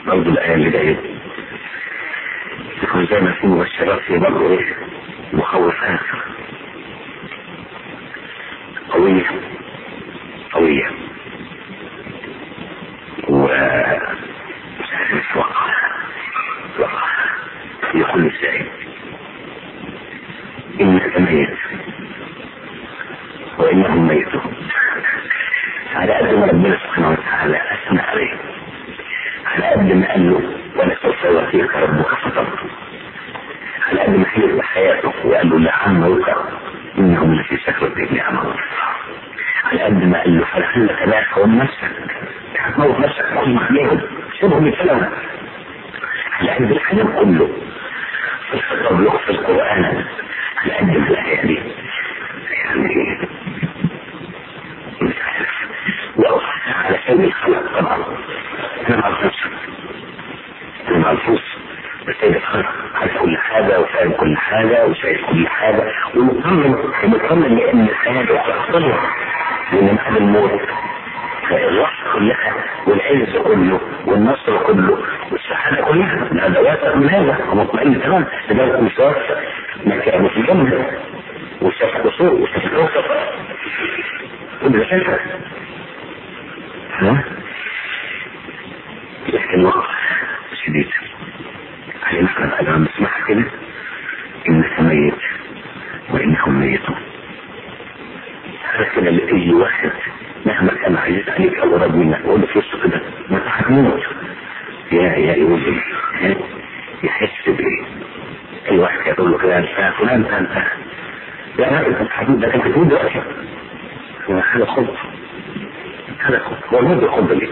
برضه الآية اللي جاية يكون زي ما في مبشرات في برضه إيه مخوفات قوية قوية و وقع وقع يقول ازاي انك ميت وانهم ميتون على قد ما ربنا سبحانه وتعالى اثنى عليه على قد ما قال له ولسوف يعطيك ربك فترضى على قد ما حلف بحياته وقال له لعمرك انهم لفي سكرة ابن عمرك على قد ما قال له فلعلك لا تقوم نفسك هتموت نفسك تكون محميهم سيبهم يتكلموا على قد الكلام كله في الخطاب له في القرآن على قد الآية دي يعني مش عارف وأوصى على سبيل الخلق طبعا أنا معرفوش أنا معرفوش بس هي الخلق عارف كل حاجة وفاهم كل حاجة وشايف كل حاجة ومطمن ومطمن لأن الحياة تختلف وإن بعد الموت الوحش كلها والعز كله والنصر كله والسعادة كلها الأدوات من هذا ومطمئن تمام لذلك مش واقف مكانه في الجنة وشاف قصور وشاف كوكب كل شايفه ها لكن وقف شديد على نحن بقى لما نسمعها كده انك ميت وانهم ميتون هذا كده لأي واحد مهما كان عزيز عليك او قريب منك وقول له في وسط كده ما انت هتموت يا يا يوزن يحس بايه اي واحد يقول له كده انت فلان انت انت لا لا انت حبيب ده كان تقول دلوقتي هذا خلق هذا خلق هو الموت يخض ليه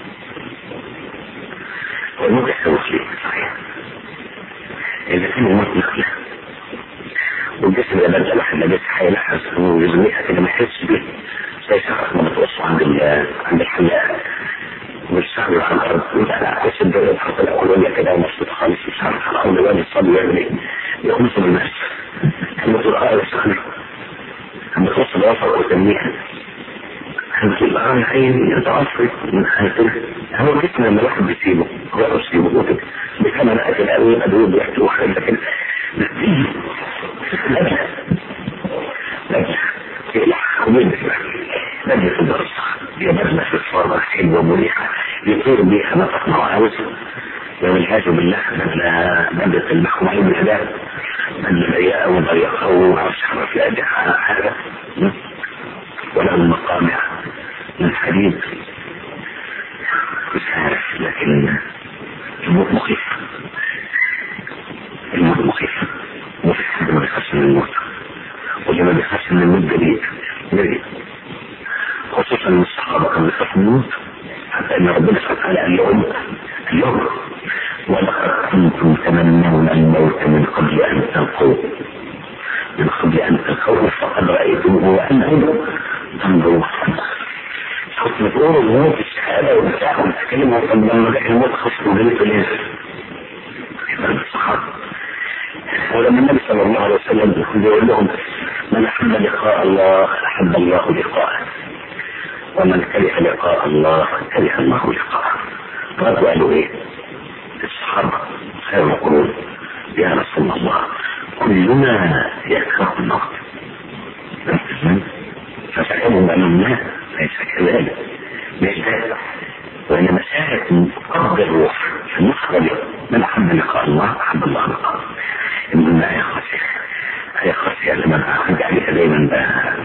هو الموت يحتوش ليه صحيح اذا كان الموت نقله والجسم ده بدأ الواحد لابس هيلحس ويزميها كده ما يحسش بيه زي سقف ما بتوصل عند عند الحلاق مش صعب على الارض انت على اساس الدنيا تحط الاولويه كده ومبسوط خالص مش عارف على الارض وين يصلي ويعمل ايه يخلص من الناس لما تقول اه يا سخنة لما توصل وفر وتنميها لما تقول اه يا عيني يتعصر من حياتنا هو الجسم لما الواحد بيسيبه هو يسيبه وكده بكمان اكل قوي ادويه بيحتوي حاجه لكن لجنة لجنة يلح ويدفع لجنة في الدرس هي لجنة في الصورة حلوة مريحة يطير بيها ما تصنع عاوزها والعياذ بالله لا بدت المحكومين بالعذاب من الرياء والضيقة وعشر في أدها حاجة ولا المقامع من حديد مش عارف لكن الموت مخيف الموت مخيف وفي حد ما بيخافش من الموت واللي ما بيخافش من الموت جديد جديد خصوصا ان الصحابه كانوا بيخافوا من الموت حتى ان ربنا سبحانه وتعالى قال لهم قال لهم ولقد كنتم تمنون الموت من قبل ان تلقوه من قبل ان تلقوه فقد رايتموه وانتم تنظرون كنت بتقولوا الموت الشهاده وبتاع وبتتكلموا طب لما جاء الموت خصم بنت الانس الصحابه ولما النبي صلى الله عليه وسلم بيقول لهم من احب لقاء الله احب الله لقاءه ومن كره لقاء الله كره الله لقاءه قالوا قالوا ايه الصحابه خير القرون يا رسول الله كلنا يكره الموت فسألهم أنهم لا ليس كذلك ليس ذلك وإنما ساعة قبض الروح في المخرج من أحب لقاء الله أحب الله لقاءه إنما يا خاسر يا خاسر لما أخرج عليها دايما